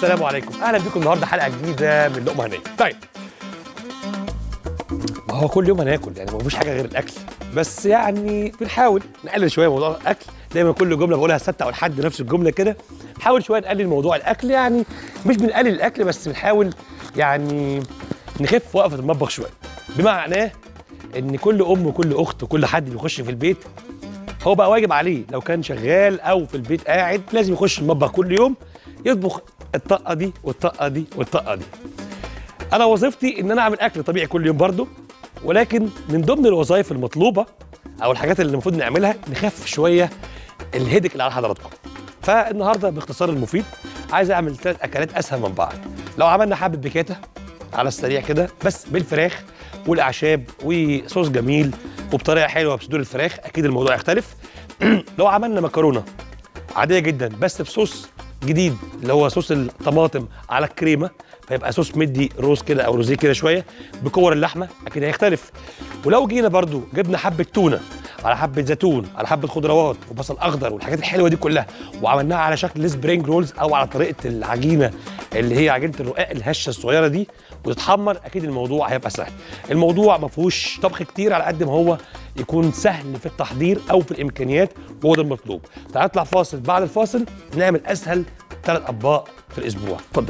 السلام عليكم اهلا بكم النهارده حلقه جديده من لقمه هنيه طيب ما هو كل يوم هناكل يعني ما فيش حاجه غير الاكل بس يعني بنحاول نقلل شويه موضوع الاكل دايما كل جمله بقولها السبت او الحد نفس الجمله كده نحاول شويه نقلل موضوع الاكل يعني مش بنقلل الاكل بس بنحاول يعني نخف وقفه المطبخ شويه بمعناه ان كل ام وكل اخت وكل حد بيخش في البيت هو بقى واجب عليه لو كان شغال او في البيت قاعد لازم يخش المطبخ كل يوم يطبخ الطقه دي والطقه دي والطقه دي انا وظيفتي ان انا اعمل اكل طبيعي كل يوم برضه ولكن من ضمن الوظائف المطلوبه او الحاجات اللي المفروض نعملها نخفف شويه الهيدك اللي على حضراتكم فالنهارده باختصار المفيد عايز اعمل ثلاث اكلات اسهل من بعض لو عملنا حبه بيكاتا على السريع كده بس بالفراخ والاعشاب وصوص جميل وبطريقه حلوه بصدور الفراخ اكيد الموضوع يختلف لو عملنا مكرونه عاديه جدا بس بصوص جديد اللي هو صوص الطماطم على الكريمه فيبقى صوص مدي روز كده او روزيه كده شويه بكور اللحمه اكيد هيختلف ولو جينا برضو جبنا حبه تونه على حبه زيتون على حبه خضروات وبصل اخضر والحاجات الحلوه دي كلها وعملناها على شكل سبرينج رولز او على طريقه العجينه اللي هي عجينه الرقاق الهشه الصغيره دي وتتحمر اكيد الموضوع هيبقى سهل الموضوع ما فيهوش طبخ كتير على قد ما هو يكون سهل في التحضير او في الامكانيات وهو ده المطلوب تعال نطلع فاصل بعد الفاصل نعمل اسهل ثلاث اطباق في الاسبوع اتفضل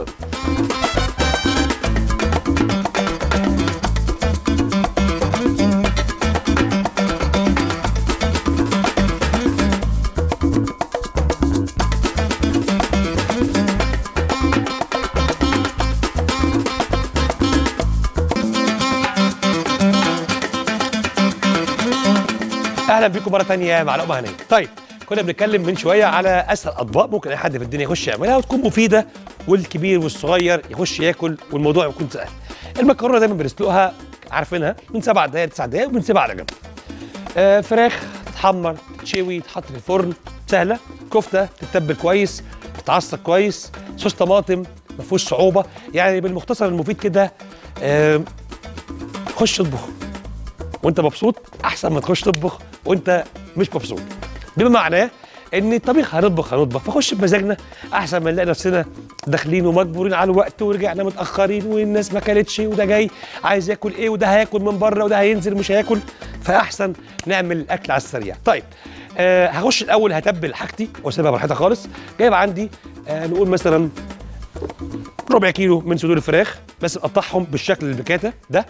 اهلا بيكم مره ثانيه مع لقمه هنيه طيب كنا بنتكلم من شويه على اسهل اطباق ممكن اي حد في الدنيا يخش يعملها وتكون مفيده والكبير والصغير يخش ياكل والموضوع يكون سهل المكرونه دايما بنسلقها عارفينها من سبع دقائق لتسع دقائق وبنسيبها على جنب آه فراخ تتحمر تتشوي تتحط في الفرن سهله كفته تتبل كويس تتعصق كويس صوص طماطم ما فيهوش صعوبه يعني بالمختصر المفيد كده آه خش اطبخ وانت مبسوط احسن ما تخش تطبخ وانت مش مبسوط بما معناه ان الطبيخ هنطبخ هنطبخ فخش بمزاجنا احسن ما نلاقي نفسنا داخلين ومجبورين على الوقت ورجعنا متاخرين والناس ما كلتش وده جاي عايز ياكل ايه وده هياكل من بره وده هينزل مش هياكل فاحسن نعمل الاكل على السريع طيب آه هخش الاول هتبل حاجتي واسيبها براحتها خالص جايب عندي آه نقول مثلا ربع كيلو من صدور الفراخ بس نقطعهم بالشكل البكاته ده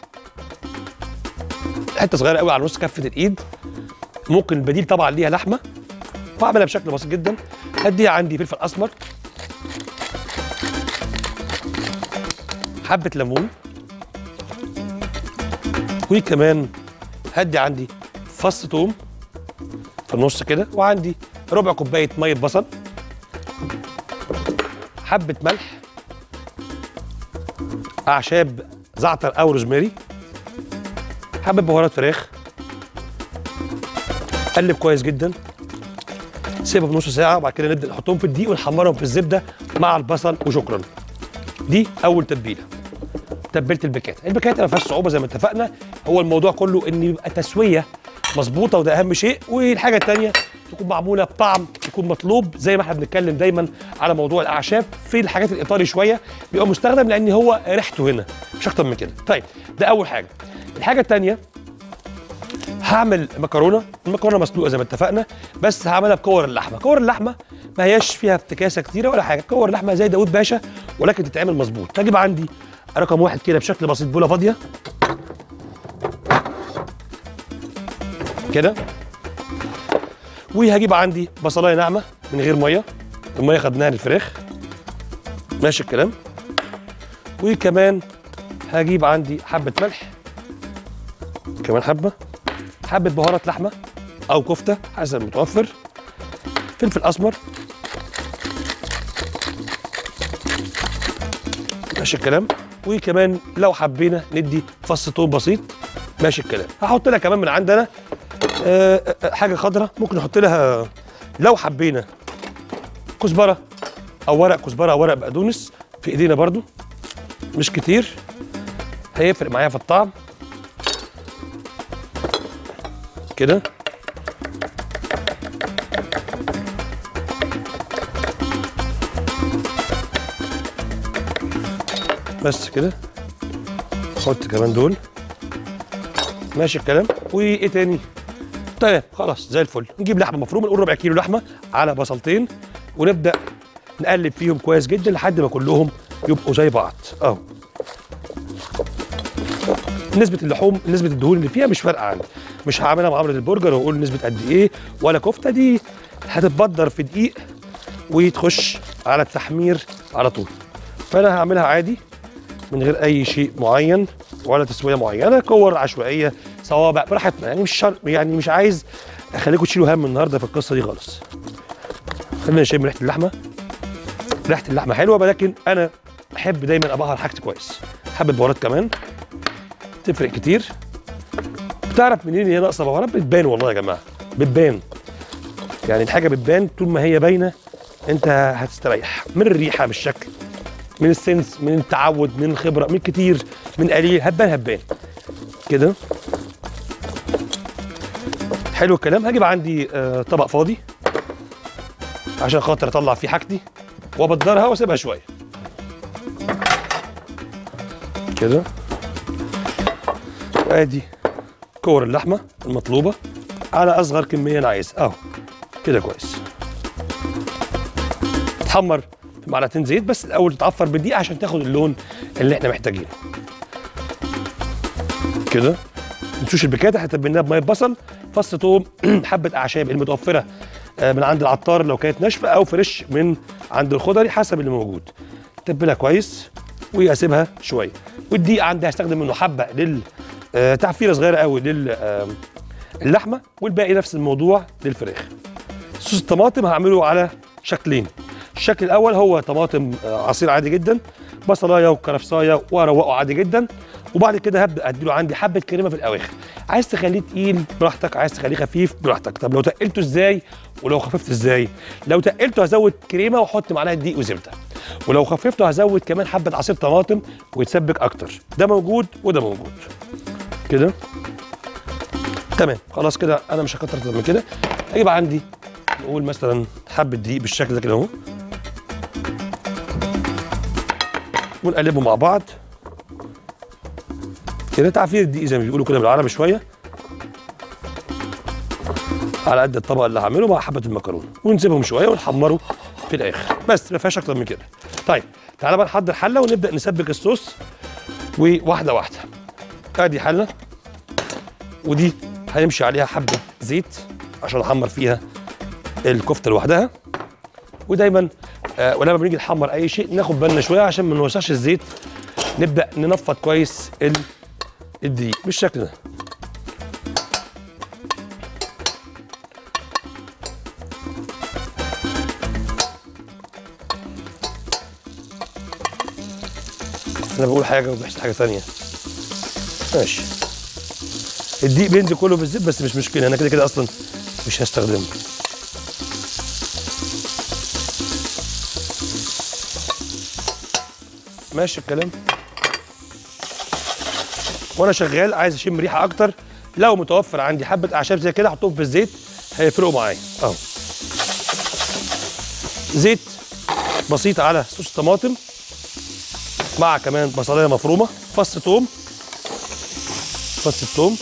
حته صغيره قوي على نص كفه الايد ممكن البديل طبعا ليها لحمه واعملها بشكل بسيط جدا هديها عندي فلفل اسمر حبه ليمون وكمان هدي عندي فص ثوم في النص كده وعندي ربع كوبايه ميه بصل حبه ملح اعشاب زعتر او روزماري حبه بهارات فراخ قلب كويس جدا سيبها بنص ساعه وبعد كده نبدا نحطهم في الدقيق ونحمرهم في الزبده مع البصل وشكرا دي اول تتبيله تبلة البكاته البكاته ما فيهاش صعوبه زي ما اتفقنا هو الموضوع كله ان يبقى تسويه مظبوطه وده اهم شيء والحاجه الثانيه تكون معموله بطعم يكون مطلوب زي ما احنا بنتكلم دايما على موضوع الاعشاب في الحاجات الايطالي شويه بيبقى مستخدم لان هو ريحته هنا مش اكتر من كده طيب ده اول حاجه الحاجه الثانيه هعمل مكرونه المكرونه مسلوقه زي ما اتفقنا بس هعملها بكور اللحمه كور اللحمه ما هياش فيها افتكاسه كتيره ولا حاجه كور اللحمه زي داوود باشا ولكن تتعمل مظبوط هجيب عندي رقم واحد كده بشكل بسيط بوله فاضيه كده وهجيب عندي بصلايه ناعمه من غير ميه الميه خدناها للفراخ ماشي الكلام وكمان هجيب عندي حبه ملح كمان حبه حبه بهارات لحمه او كفته حسب المتوفر فلفل اسمر ماشي الكلام وكمان لو حبينا ندي فص ثوم بسيط ماشي الكلام هحط لها كمان من عندنا آه، آه، حاجه خضراء ممكن نحط لها لو حبينا كزبره او ورق كزبره او ورق بقدونس في ايدينا برضو مش كتير هيفرق معايا في الطعم كده بس كده حط كمان دول ماشي الكلام وايه تاني تمام خلاص زي الفل نجيب لحمه مفرومه نقول ربع كيلو لحمه على بصلتين ونبدا نقلب فيهم كويس جدا لحد ما كلهم يبقوا زي بعض اهو نسبة اللحوم نسبة الدهون اللي فيها مش فارقة عندي مش هعملها معاملة البرجر واقول نسبة قد ايه ولا كفتة دي هتتبدر في دقيق وتخش على التحمير على طول فانا هعملها عادي من غير اي شيء معين ولا تسويه معينه كور عشوائيه صوابع براحتنا يعني مش شرط يعني مش عايز اخليكم تشيلوا هم النهارده في القصه دي خالص خلينا نشم ريحه اللحمه ريحه اللحمه حلوه ولكن انا احب دايما ابهر حاجتي كويس حبه بهارات كمان تفرق كتير بتعرف منين ان هي ناقصه بهارات بتبان والله يا جماعه بتبان يعني الحاجه بتبان طول ما هي باينه انت هتستريح من الريحه من الشكل من السنس من التعود من الخبره من كتير من قليل هبان هبان كده حلو الكلام هجيب عندي آه طبق فاضي عشان خاطر اطلع فيه حاجتي وابدرها واسيبها شويه كده وادي كور اللحمه المطلوبه على اصغر كميه انا عايزها اهو كده كويس تحمر في معلقتين زيت بس الاول تتعفر بالدقيق عشان تاخد اللون اللي احنا محتاجينه كده نشوش البكاته هتبلناها بميه بصل فص ثوم حبه اعشاب المتوفره آه، من عند العطار لو كانت ناشفه او فريش من عند الخضري حسب اللي موجود تبلها كويس واسيبها شويه والدقيق عندي هستخدم منه حبه لل آه، تعفيره صغيره قوي للحمه والباقي نفس الموضوع للفراخ صوص الطماطم هعمله على شكلين الشكل الاول هو طماطم آه، عصير عادي جدا بصلايه وكرفسايه واروقه عادي جدا وبعد كده هبدا اديله عندي حبه كريمه في الاواخر عايز تخليه تقيل براحتك عايز تخليه خفيف براحتك طب لو تقلته ازاي ولو خففت ازاي لو تقلته هزود كريمه واحط معلقه دقيق وزبده ولو خففته هزود كمان حبه عصير طماطم ويتسبك اكتر ده موجود وده موجود كده تمام خلاص كده انا مش هكتر اكتر من كده هجيب عندي نقول مثلا حبه دقيق بالشكل ده كده اهو ونقلبهم مع بعض كده تعفير الدقيق زي ما بيقولوا كده بالعربي شويه على قد الطبق اللي هعمله مع حبه المكرونه ونسيبهم شويه ونحمره في الاخر بس ما فيهاش اكتر من كده طيب تعالى بقى نحضر حله ونبدا نسبك الصوص وواحده واحده ادي حله ودي هيمشي عليها حبه زيت عشان احمر فيها الكفته لوحدها ودايما آه ولما بنيجي نحمر اي شيء ناخد بالنا شويه عشان ما نوسعش الزيت نبدا ننفض كويس ال- الدقيق بالشكل ده انا بقول حاجه وبحس حاجه ثانيه ماشي الدقيق بينزل كله في الزيت بس مش مشكله انا كده كده اصلا مش هستخدمه ماشي الكلام وانا شغال عايز اشم ريحه اكتر لو متوفر عندي حبه اعشاب زي كده احطهم في الزيت هيفرقوا معايا اهو زيت بسيط على صوص طماطم مع كمان بصلايه مفرومه فص ثوم فص الثوم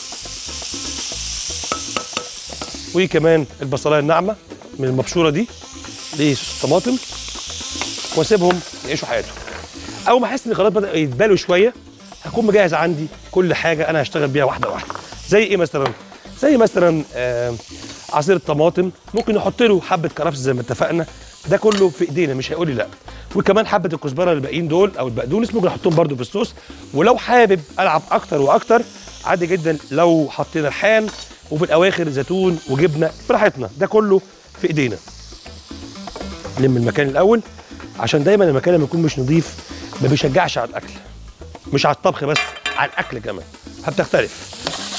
وكمان البصلايه الناعمه من المبشوره دي لصوص الطماطم واسيبهم يعيشوا حياتهم اول ما احس ان خلاص بدا يتبالوا شويه هكون مجهز عندي كل حاجه انا هشتغل بيها واحده واحده زي ايه مثلا زي مثلا آه عصير الطماطم ممكن نحط له حبه كرفس زي ما اتفقنا ده كله في ايدينا مش هيقول لي لا وكمان حبه الكزبره الباقيين دول او البقدونس ممكن احطهم برده في الصوص ولو حابب العب اكتر واكتر عادي جدا لو حطينا ريحان وفي الاواخر زيتون وجبنه براحتنا ده كله في ايدينا نلم المكان الاول عشان دايما المكان لما يكون مش نظيف ما بيشجعش على الاكل مش على الطبخ بس على الاكل كمان هبتختلف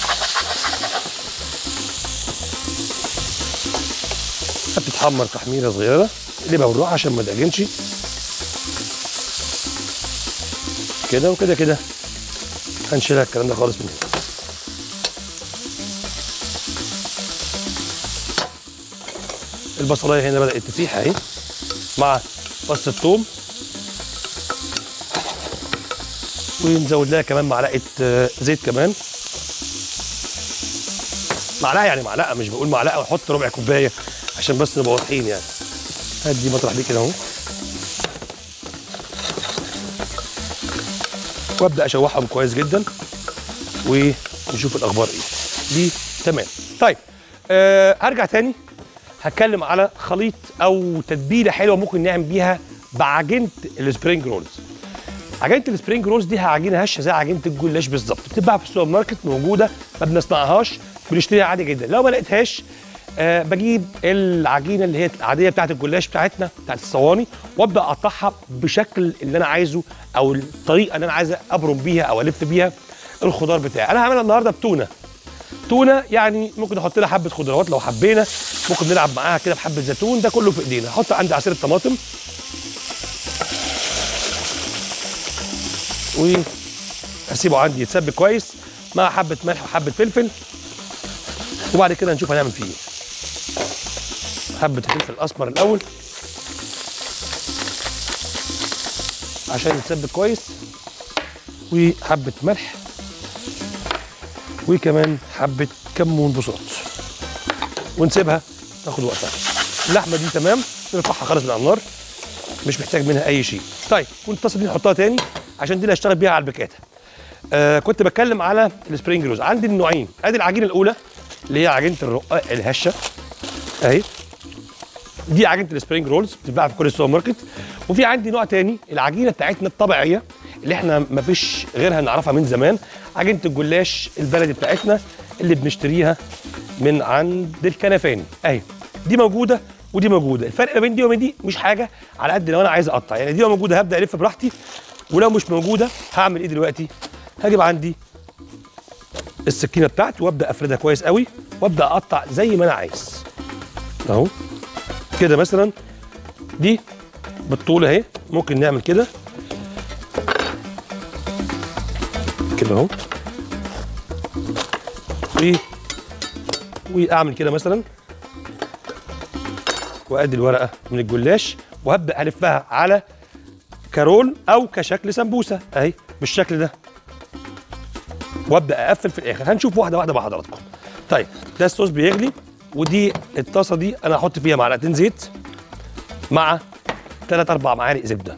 هتتحمر تحميره صغيره نقلبها بالراحه عشان ما تعجنش كده وكده كده هنشيلها الكلام ده خالص من هنا البصلايه هنا بدات تسيح اهي مع فص الثوم ونزود لها كمان معلقه آه، زيت كمان معلقه يعني معلقه مش بقول معلقه ونحط ربع كوبايه عشان بس نبقى واضحين يعني هدي مطرح دي كده اهو وابدا اشوحهم كويس جدا ونشوف الاخبار ايه دي تمام طيب أه هرجع تاني هتكلم على خليط او تتبيله حلوه ممكن نعمل بيها بعجينه السبرينج رولز عجينه السبرينج رولز دي عجينه هشه زي عجينه الجلاش بالظبط بتتباع في السوبر ماركت موجوده ما بنصنعهاش بنشتريها عادي جدا لو ما لقيتهاش أه بجيب العجينه اللي هي العاديه بتاعت الجلاش بتاعتنا بتاعت الصواني وابدا اقطعها بشكل اللي انا عايزه او الطريقه اللي انا عايز ابرم بيها او الف بيها الخضار بتاعي انا هعملها النهارده بتونه تونه يعني ممكن نحط لها حبه خضروات لو حبينا ممكن نلعب معاها كده بحبه زيتون ده كله في ايدينا احط عندي عصير الطماطم واسيبه عندي يتسبك كويس مع حبه ملح وحبه فلفل وبعد كده نشوف هنعمل فيه ايه حبه الفلفل الاسمر الاول عشان يتسبك كويس وحبه ملح وكمان حبه كمون بساط ونسيبها تاخد وقتها اللحمه دي تمام نرفعها خالص من على النار مش محتاج منها اي شيء طيب والطاسه دي نحطها تاني عشان دي اللي هشتغل بيها على البكاته آه كنت بتكلم على السبرينج روز عندي النوعين ادي العجينه الاولى اللي هي عجينه الرقاق الهشه اهي دي عجينه السبرينج رولز بتتباع في كل السوبر ماركت وفي عندي نوع تاني العجينه بتاعتنا الطبيعيه اللي احنا ما فيش غيرها نعرفها من زمان عجينه الجلاش البلدي بتاعتنا اللي بنشتريها من عند الكنفاني اهي دي موجوده ودي موجوده الفرق ما بين دي وبين دي مش حاجه على قد لو انا عايز اقطع يعني دي لو موجوده هبدا الف براحتي ولو مش موجوده هعمل ايه دلوقتي هجيب عندي السكينه بتاعتي وابدا افردها كويس قوي وابدا اقطع زي ما انا عايز اهو كده مثلا دي بالطول اهي ممكن نعمل كده كده اهو و واعمل كده مثلا وادي الورقه من الجلاش وهبدا الفها على كرول او كشكل سمبوسه اهي بالشكل ده وابدا اقفل في الاخر هنشوف واحده واحده مع حضراتكم طيب ده الصوص بيغلي ودي الطاسه دي انا هحط فيها معلقتين زيت مع ثلاث اربع معالق زبده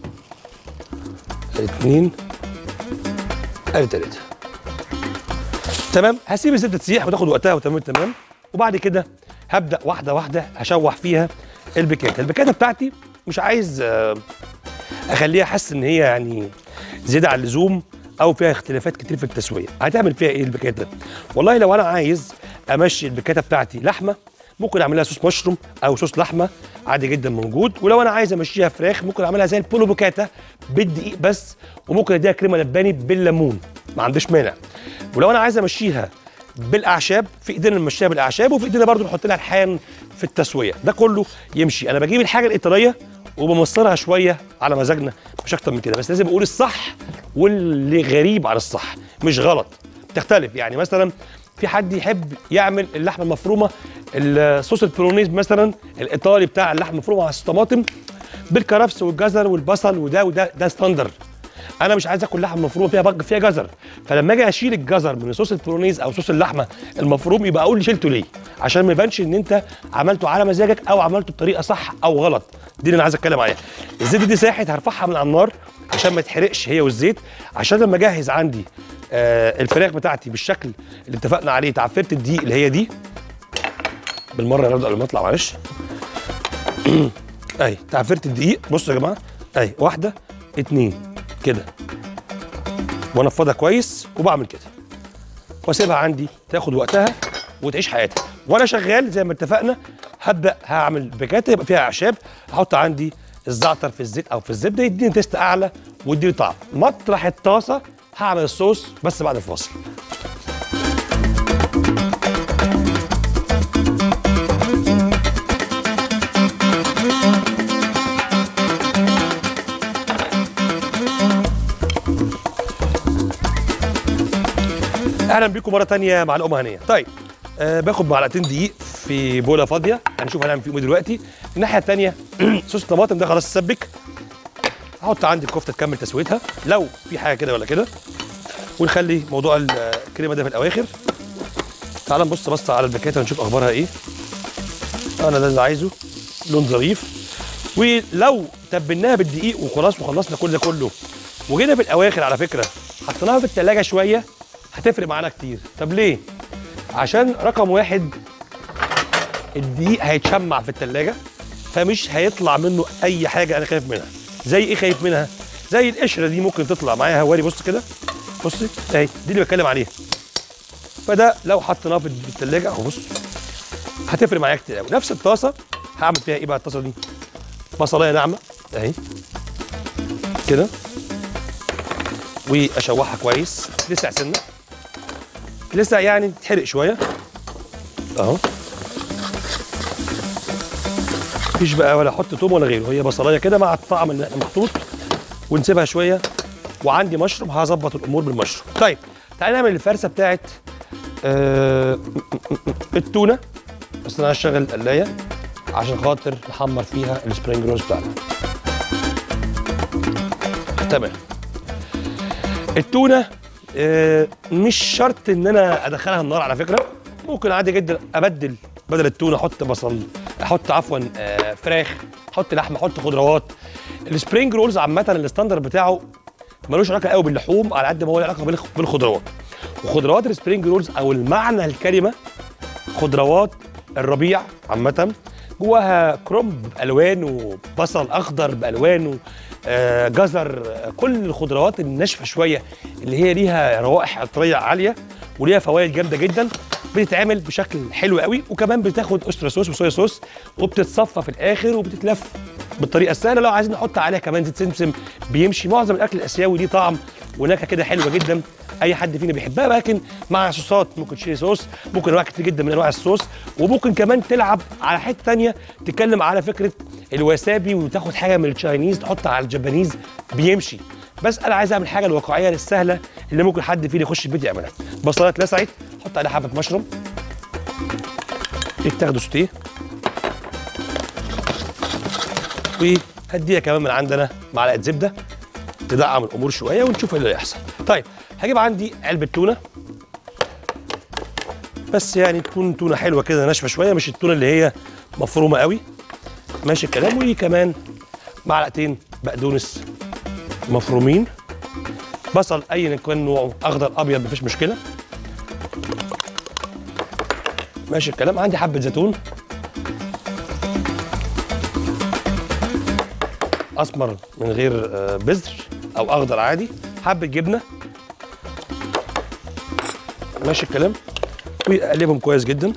اثنين ادي ثلاثه تمام هسيب الزبده تسيح وتاخد وقتها وتمام تمام وبعد كده هبدا واحده واحده اشوح فيها البكاته البكاته بتاعتي مش عايز آه، اخليها حاسس ان هي يعني زياده عن اللزوم او فيها اختلافات كتير في التسويه هتعمل فيها ايه البكاته والله لو انا عايز امشي البكاته بتاعتي لحمه ممكن اعملها صوص مشروم او صوص لحمه عادي جدا موجود ولو انا عايز امشيها فراخ ممكن اعملها زي البولو بوكاتا بالدقيق بس وممكن اديها كريمه لباني بالليمون ما عنديش مانع ولو انا عايز امشيها بالاعشاب في ايدينا نمشيها بالاعشاب وفي ايدينا برضو نحط لها الحان في التسويه ده كله يمشي انا بجيب الحاجه الايطاليه وبمصرها شويه على مزاجنا مش اكتر من كده بس لازم اقول الصح واللي غريب عن الصح مش غلط تختلف يعني مثلا في حد يحب يعمل اللحمه المفرومه الصوص البولونيز مثلا الايطالي بتاع اللحمه المفرومه على الصوص طماطم بالكرفس والجزر والبصل وده وده ده ستاندر انا مش عايز اكل لحمه مفرومه فيها بق فيها جزر فلما اجي اشيل الجزر من صوص البولونيز او صوص اللحمه المفروم يبقى اقول لي شلته ليه عشان ما يبانش ان انت عملته على مزاجك او عملته بطريقه صح او غلط دي اللي انا عايز اتكلم عليها الزبده دي ساحت هرفعها من على النار عشان ما تحرقش هي والزيت عشان لما اجهز عندي آه الفراخ بتاعتي بالشكل اللي اتفقنا عليه تعفرت الدقيق اللي هي دي بالمره برضه قبل ما اطلع معلش اهي تعفرت الدقيق بصوا يا جماعه اهي واحده اتنين كده وانفضها كويس وبعمل كده واسيبها عندي تاخد وقتها وتعيش حياتها وانا شغال زي ما اتفقنا هبدا هعمل بكاته يبقى فيها اعشاب هحط عندي الزعتر في الزيت او في الزبده يديني تيست اعلى ويديني طعم مطرح الطاسه هعمل الصوص بس بعد الفاصل اهلا بيكم مره تانية مع الام هنيه طيب آه باخد معلقتين دقيق في بوله فاضيه هنشوف هنعمل فيهم ايه دلوقتي الناحيه التانية صوص الطماطم ده خلاص اتسبك احط عندي الكفته تكمل تسويتها لو في حاجه كده ولا كده ونخلي موضوع الكريمه ده في الاواخر تعال نبص بص على الباكيته ونشوف اخبارها ايه انا ده اللي عايزه لون ظريف ولو تبلناها بالدقيق وخلاص وخلصنا كل ده كله وجينا في الاواخر على فكره حطيناها في التلاجة شويه هتفرق معانا كتير طب ليه عشان رقم واحد الدقيق هيتشمع في التلاجة فمش هيطلع منه اي حاجه انا خايف منها زي ايه خايف منها زي القشره دي ممكن تطلع معايا هواري بص كده بصي اهي دي اللي بتكلم عليها فده لو حطيناه في التلاجة اهو بص هتفرق معايا كتير قوي نفس الطاسه هعمل فيها ايه بقى الطاسه دي بصلايه ناعمه اهي كده واشوحها كويس لسع سنه لسه يعني تتحرق شويه اهو مفيش بقى ولا احط توم ولا غيره هي بصلايه كده مع الطعم اللي احنا محطوط ونسيبها شويه وعندي مشروم هظبط الامور بالمشروم طيب تعالى نعمل الفرسه بتاعت آه التونه بس انا هشغل القلايه عشان خاطر نحمر فيها السبرينج رولز بتاعنا تمام التونه آه مش شرط ان انا ادخلها النار على فكره ممكن عادي جدا ابدل بدل التونه احط بصل احط عفوا آه فراخ احط لحمه احط خضروات السبرينج رولز عامه الستاندرد بتاعه ملوش علاقه قوي باللحوم على قد ما هو له علاقه بالخ- بالخضروات وخضروات السبرينج رولز او المعنى الكلمه خضروات الربيع عامه جواها كرنب بالوانه بصل اخضر بالوانه آه، جزر آه، كل الخضروات الناشفه شويه اللي هي ليها روائح عطريه عاليه وليها فوائد جامده جدا بتتعمل بشكل حلو قوي وكمان بتاخد استرا صوص وصويا صوص وبتتصفى في الاخر وبتتلف بالطريقه السهله لو عايزين نحط عليها كمان زيت سمسم بيمشي معظم الاكل الاسيوي ليه طعم ونكهه كده حلوه جدا اي حد فينا بيحبها لكن مع صوصات ممكن تشيلي صوص ممكن انواع كتير جدا من انواع الصوص وممكن كمان تلعب على حته تانية تتكلم على فكره الوسابي وتاخد حاجه من التشاينيز تحطها على الجابانيز بيمشي بس انا عايز اعمل حاجه الواقعيه السهله اللي ممكن حد فينا يخش البيت يعملها بصلايه اتلسعت حط عليها حبه مشروم تاخدوا سوتيه وهديها كمان من عندنا معلقه زبده تدعم الامور شويه ونشوف ايه اللي هيحصل طيب هجيب عندي علبه تونه بس يعني تكون تونه حلوه كده ناشفه شويه مش التونه اللي هي مفرومه قوي ماشي الكلام وكمان معلقتين بقدونس مفرومين بصل ايا كان نوعه اخضر ابيض مفيش مشكله ماشي الكلام عندي حبه زيتون اسمر من غير آه، بذر او اخضر عادي حبه جبنه ماشي الكلام ويقلبهم كويس جدا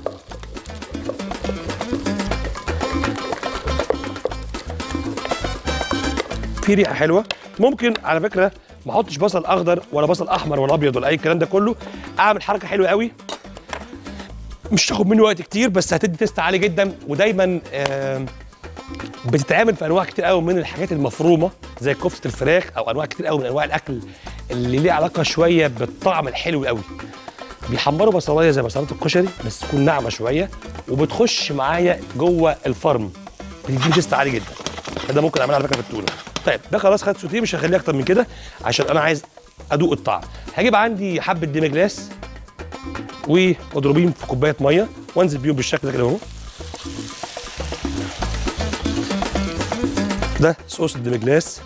في ريحه حلوه ممكن على فكره ما احطش بصل اخضر ولا بصل احمر ولا ابيض ولا اي الكلام ده كله اعمل حركه حلوه قوي مش تاخد مني وقت كتير بس هتدي تيست عالي جدا ودايما آم، بتتعمل في انواع كتير قوي من الحاجات المفرومه زي كفته الفراخ او انواع كتير قوي من انواع الاكل اللي ليه علاقه شويه بالطعم الحلو قوي بيحمروا بصلايه زي بصلات الكشري بس تكون ناعمه شويه وبتخش معايا جوه الفرن بتديني تيست عالي جدا فده ممكن اعملها على فكره في التونه طيب ده خلاص خد سوتيه مش هخليه اكتر من كده عشان انا عايز ادوق الطعم هجيب عندي حبه ديمي جلاس واضربيهم في كوبايه ميه وانزل بيهم بالشكل ده كده اهو ده صوص الديمجلاس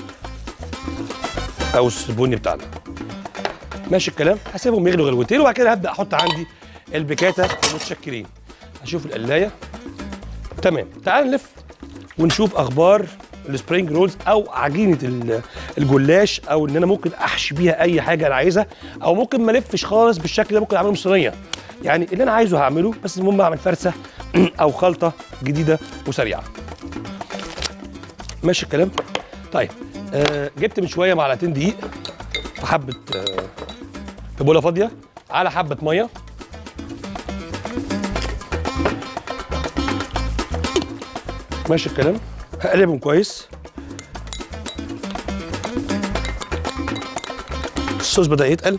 او الصوص البني بتاعنا ماشي الكلام هسيبهم يغلوا غلوتين وبعد كده هبدا احط عندي البيكاتا المتشكرين هشوف القلايه تمام تعال نلف ونشوف اخبار السبرينج رولز او عجينه ال- الجلاش او ان انا ممكن احشي بيها اي حاجه انا عايزها او ممكن ما الفش خالص بالشكل ده ممكن اعملهم صينيه يعني اللي انا عايزه هعمله بس المهم اعمل فرسه او خلطه جديده وسريعه ماشي الكلام طيب آه جبت من شويه معلقتين دقيق في حبه آه في بوله فاضيه على حبه ميه ماشي الكلام هقلبهم كويس الصوص بدا يتقل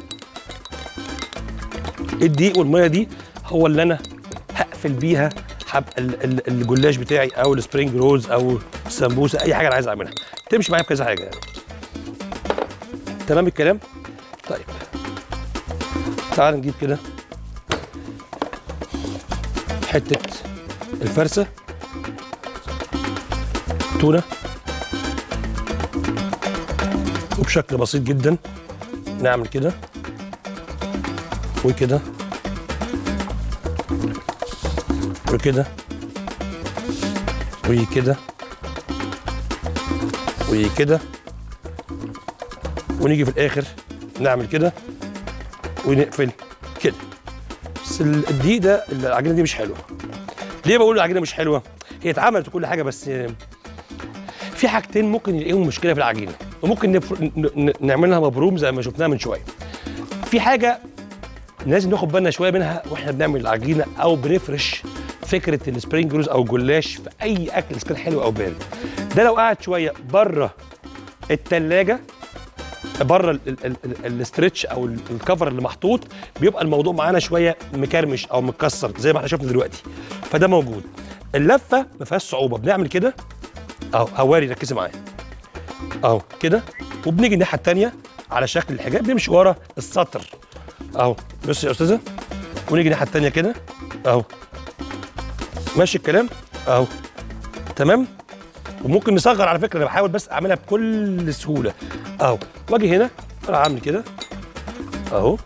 الدقيق والميه دي هو اللي انا هقفل بيها حب ال- ال- الجلاش بتاعي او السبرينج رولز او السمبوسه اي حاجه انا عايز اعملها تمشي معايا بكذا حاجه يعني تمام الكلام طيب تعال نجيب كده حته الفرسه تونه وبشكل بسيط جدا نعمل كده وكده وكده وكده وكده ونيجي في الاخر نعمل كده ونقفل كده بس ال- الدقيق ده العجينه دي مش حلوه ليه بقول العجينه مش حلوه هي اتعملت وكل حاجه بس في حاجتين ممكن يلاقيهم مشكله في العجينه وممكن نفر... ن... ن- نعملها مبروم زي ما شفناها من شويه في حاجه لازم ناخد بالنا شويه منها واحنا بنعمل العجينه او بنفرش فكره السبرينج رولز او الجلاش في اي اكل اذا كان حلو او بارد ده لو قعد شويه بره التلاجة بره ال- ال- ال- الاسترتش او ال- الكفر اللي محطوط بيبقى الموضوع معانا شويه مكرمش او متكسر زي ما احنا شفنا دلوقتي فده موجود اللفه ما فيهاش صعوبه بنعمل كده اهو هواري ركزي معايا اهو كده وبنيجي الناحيه الثانيه على شكل الحجاب بيمشي ورا السطر اهو بص يا استاذه ونيجي الناحيه الثانيه كده اهو ماشي الكلام اهو تمام وممكن نصغر على فكره انا بحاول بس اعملها بكل سهوله اهو واجي هنا اروح اعمل كده اهو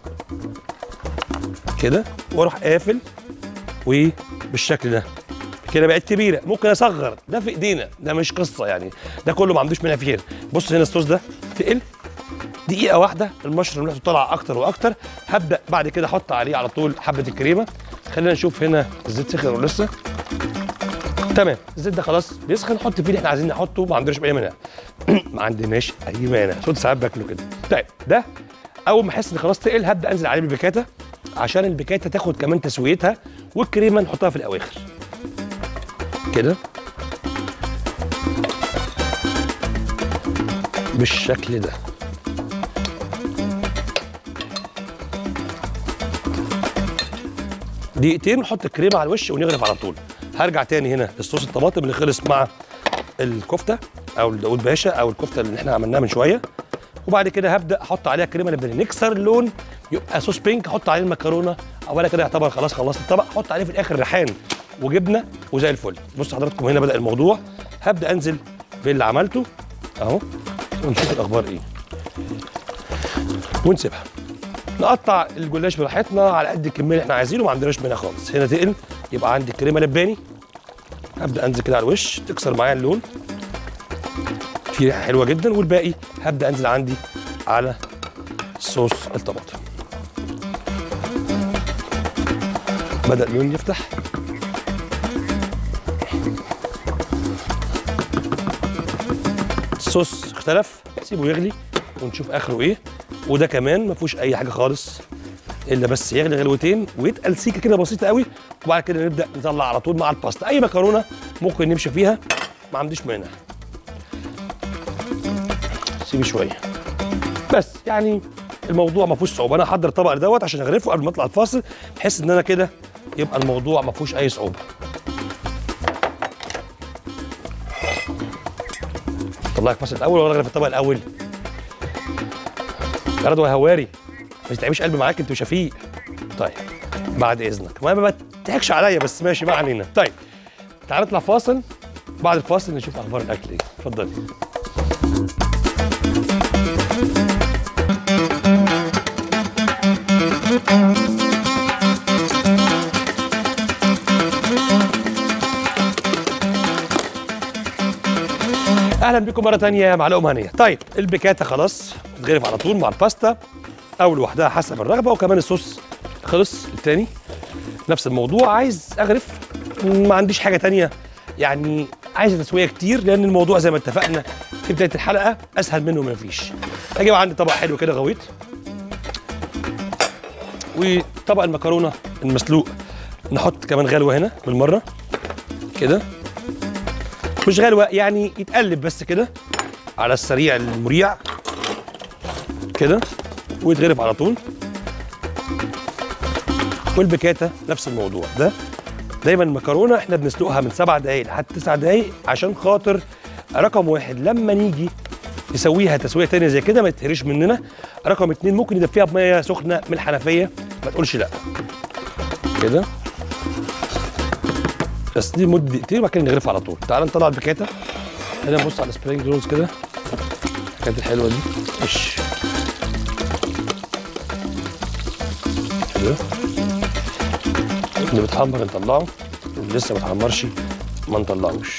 كده واروح قافل وبالشكل ده كده بقت كبيره ممكن اصغر ده في ايدينا ده مش قصه يعني ده كله ما عندوش منها فيه بص هنا الصوص ده تقل دقيقه واحده المشروم ريحته طالعه اكتر واكتر هبدا بعد كده احط عليه على طول حبه الكريمه خلينا نشوف هنا الزيت سخن ولا لسه تمام الزيت ده خلاص بيسخن نحط فيه اللي احنا عايزين نحطه ما عندناش اي مانع ما عندناش اي مانع صوت ساعات باكله كده طيب ده اول ما احس ان خلاص تقل هبدا انزل عليه بالبيكاتا عشان البيكاتا تاخد كمان تسويتها والكريمه نحطها في الاواخر كده بالشكل ده دقيقتين نحط الكريمه على الوش ونغرف على طول هرجع تاني هنا لصوص الطماطم اللي خلص مع الكفته او الداود باشا او الكفته اللي احنا عملناها من شويه وبعد كده هبدا احط عليها كريمه لبناني نكسر اللون يبقى صوص بينك احط عليه المكرونه اولا كده يعتبر خلاص خلصت الطبق احط عليه في الاخر ريحان وجبنه وزي الفل بص حضراتكم هنا بدا الموضوع هبدا انزل باللي عملته اهو ونشوف الاخبار ايه ونسيبها نقطع الجلاش براحتنا على قد الكميه اللي احنا عايزينه ما عندناش منها خالص هنا تقل يبقى عندي كريمه لباني هبدا انزل كده على الوش تكسر معايا اللون في ريحه حلوه جدا والباقي هبدا انزل عندي على صوص الطماطم بدا اللون يفتح الصوص اختلف سيبه يغلي ونشوف اخره ايه وده كمان ما فيهوش اي حاجه خالص الا بس يغلي غلوتين ويتقل سيكه كده بسيطه قوي وبعد كده نبدا نطلع على طول مع الباستا اي مكرونه ممكن نمشي فيها ما عنديش مانع سيبي شويه بس يعني الموضوع ما فيهوش صعوبه انا هحضر الطبق دوت عشان اغرفه قبل ما اطلع الفاصل بحيث ان انا كده يبقى الموضوع ما فيهوش اي صعوبه طلعك الفاصل الاول ولا اغرف الطبق الاول يا رضوى يا هواري ما تتعبيش قلبي معاك انت وشفيق طيب بعد اذنك ما ما تضحكش عليا بس ماشي ما علينا طيب تعال نطلع فاصل بعد الفاصل نشوف اخبار الاكل ايه اتفضلي اهلا بكم مره تانية مع لقمه هنيه طيب البيكاتا خلاص تتغرف على طول مع الباستا او لوحدها حسب الرغبه وكمان الصوص خلص التاني نفس الموضوع عايز اغرف ما عنديش حاجه تانية يعني عايز تسويه كتير لان الموضوع زي ما اتفقنا في بدايه الحلقه اسهل منه ما فيش اجيب عندي طبق حلو كده غويط وطبق المكرونه المسلوق نحط كمان غلوه هنا بالمره كده مش غلوه يعني يتقلب بس كده على السريع المريع كده ويتغرف على طول والبكاتا نفس الموضوع ده دايما المكرونه احنا بنسلقها من سبع دقائق لحد تسع دقائق عشان خاطر رقم واحد لما نيجي نسويها تسويه تانية زي كده ما تتهريش مننا رقم اتنين ممكن ندفيها بميه سخنه من الحنفيه ما تقولش لا كده بس دي مده دقيقتين وبعد كده نغرفها على طول تعال نطلع البكاته هنا نبص على السبرينج رولز كده الحاجات الحلوه دي مش كده اللي بيتحمر نطلعه اللي لسه ما اتحمرش ما نطلعوش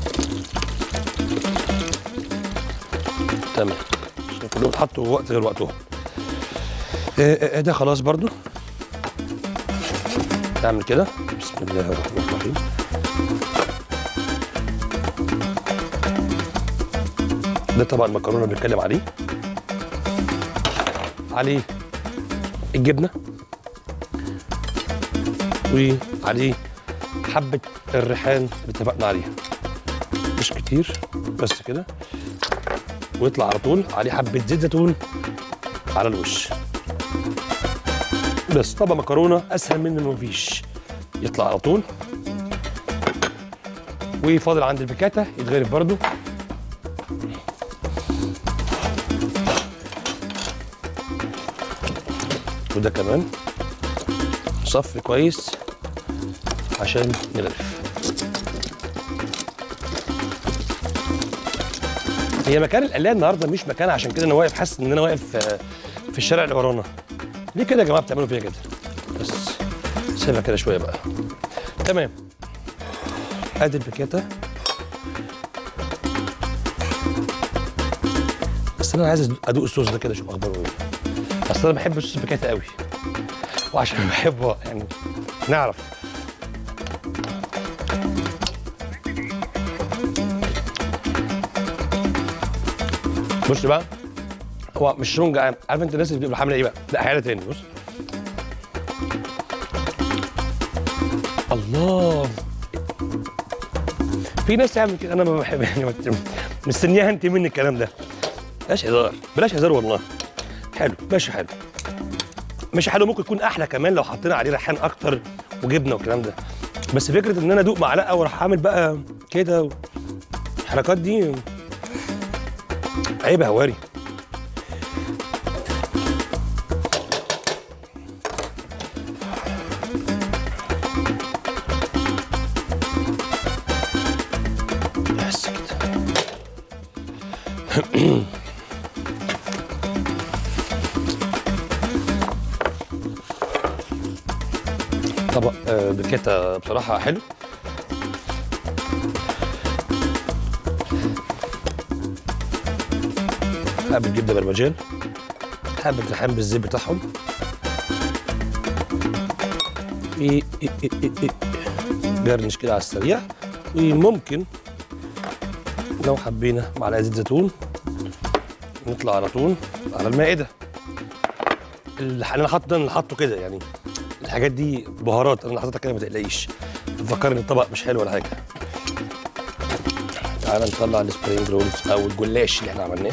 تمام عشان كلهم اتحطوا وقت غير وقتهم آه، آه، ده خلاص برضو نعمل كده بسم الله الرحمن الرحيم ده طبعا المكرونه اللي بنتكلم عليه عليه الجبنه وعليه حبه الريحان اللي اتفقنا عليها مش كتير بس كده ويطلع على طول عليه حبه زيت زيتون على الوش بس طبق مكرونه اسهل منه مفيش يطلع على طول وفاضل عند البيكاتا يتغرف برضو وده كمان صف كويس عشان نغرف هي مكان القلايه النهارده مش مكان عشان كده انا واقف حاسس ان انا واقف آه، في الشارع اللي ورانا ليه كده يا جماعه بتعملوا فيها كده بس سيبها كده شويه بقى تمام ادي البيكاتا بس انا عايز ادوق الصوص ده كده اشوف اخباره ايه اصل انا بحب صوص البيكاتا قوي وعشان بحبه يعني نعرف بص بقى هو مش شرونج عارف انت الناس اللي بتبقى عامله ايه بقى لا حاجه تاني بص الله في ناس تعمل كده انا ما بحب يعني ما بت- مستنياها انت مني الكلام ده بلاش هزار بلاش هزار والله حلو ماشي حلو ماشي حلو ممكن يكون احلى كمان لو حطينا عليه ريحان اكتر وجبنه والكلام ده بس فكره ان انا ادوق معلقه واروح اعمل بقى كده الحركات دي عيب يا هواري بس كده طبق آه، بكيتا بصراحة حلو حابب جبنة برمجان حابب ريحان بالزيت بتاعهم إيه إيه إيه إيه إيه. جرنش كده على السريع وممكن لو حبينا معلقة زيت زيتون نطلع على طول على المائدة اللي انا حاطه ده اللي حاطه كده يعني الحاجات دي بهارات انا اللي حاططها كده ما تقلقيش تفكرني الطبق مش حلو ولا حاجه تعالى نطلع السبرينج رولز او الجلاش اللي احنا عملناه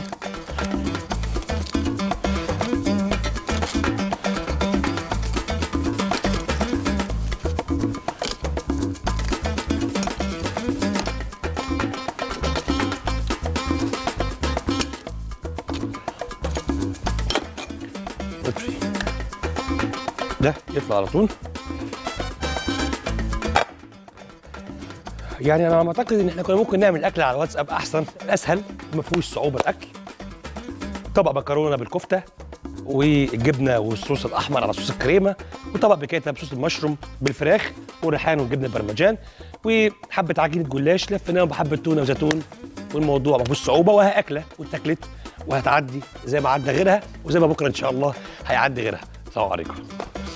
اطفي. ده يطلع على طول يعني انا معتقد ان احنا كنا ممكن نعمل اكل على الواتساب احسن اسهل ما فيهوش صعوبه الاكل طبق مكرونه بالكفته والجبنه والصوص الاحمر على صوص الكريمه وطبق بكيتا بصوص المشروم بالفراخ والريحان والجبنه البرمجان وحبه عجينه جلاش لفيناهم بحبه تونه وزيتون والموضوع ما فيهوش صعوبه وهي اكله واتاكلت وهتعدي زي ما عدى غيرها وزي ما بكره ان شاء الله هيعدي غيرها السلام عليكم